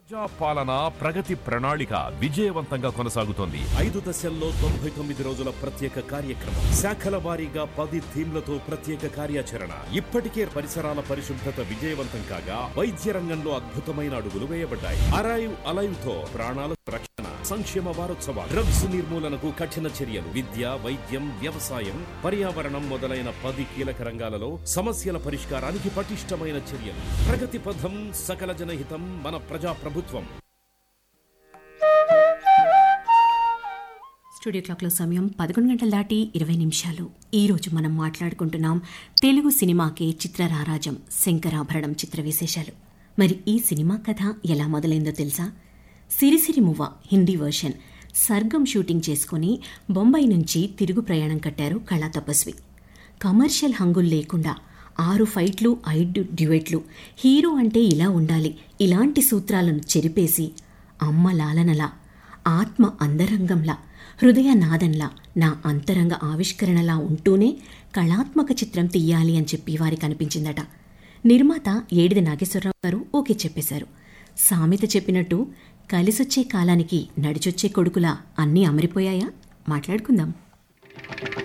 ప్రజా పాలన ప్రగతి ప్రణాళిక విజయవంతంగా కొనసాగుతోంది ఐదు దశల్లో తొంభై తొమ్మిది రోజుల ప్రత్యేక కార్యక్రమం శాఖల వారీగా పది థీమ్లతో ప్రత్యేక కార్యాచరణ ఇప్పటికే పరిసరాల పరిశుభ్రత విజయవంతం కాగా వైద్య రంగంలో అద్భుతమైన అడుగులు వేయబడ్డాయి అరైవ్ అలైవ్ తో ప్రాణాల రక్షణ సంక్షేమ వారోత్సవాలు డ్రగ్స్ నిర్మూలనకు కఠిన చర్యలు విద్య వైద్యం వ్యవసాయం పర్యావరణం మొదలైన పది కీలక రంగాలలో సమస్యల పరిష్కారానికి పటిష్టమైన చర్యలు ప్రగతి పథం సకల జనహితం మన ప్రజా ప్రభుత్వం స్టూడియో క్లాక్లో సమయం పదకొండు గంటల దాటి ఇరవై నిమిషాలు ఈ రోజు మనం మాట్లాడుకుంటున్నాం తెలుగు సినిమాకి చిత్రరారాజం శంకరాభరణం చిత్ర విశేషాలు మరి ఈ సినిమా కథ ఎలా మొదలైందో తెలుసా సిరిసిరి మువ్వ హిందీ వర్షన్ సర్గం షూటింగ్ చేసుకుని బొంబాయి నుంచి తిరుగు ప్రయాణం కట్టారు కళా తపస్వి కమర్షియల్ హంగులు లేకుండా ఆరు ఫైట్లు ఐదు డ్యూయెట్లు హీరో అంటే ఇలా ఉండాలి ఇలాంటి సూత్రాలను చెరిపేసి అమ్మ లాలనలా ఆత్మ అంతరంగంలా హృదయ నాదంలా నా అంతరంగ ఆవిష్కరణలా ఉంటూనే కళాత్మక చిత్రం తీయాలి అని చెప్పి వారికి అనిపించిందట నిర్మాత ఏడిది నాగేశ్వరరావు గారు ఓకే చెప్పేశారు సామెత చెప్పినట్టు కలిసొచ్చే కాలానికి నడిచొచ్చే కొడుకులా అన్నీ అమరిపోయాయా మాట్లాడుకుందాం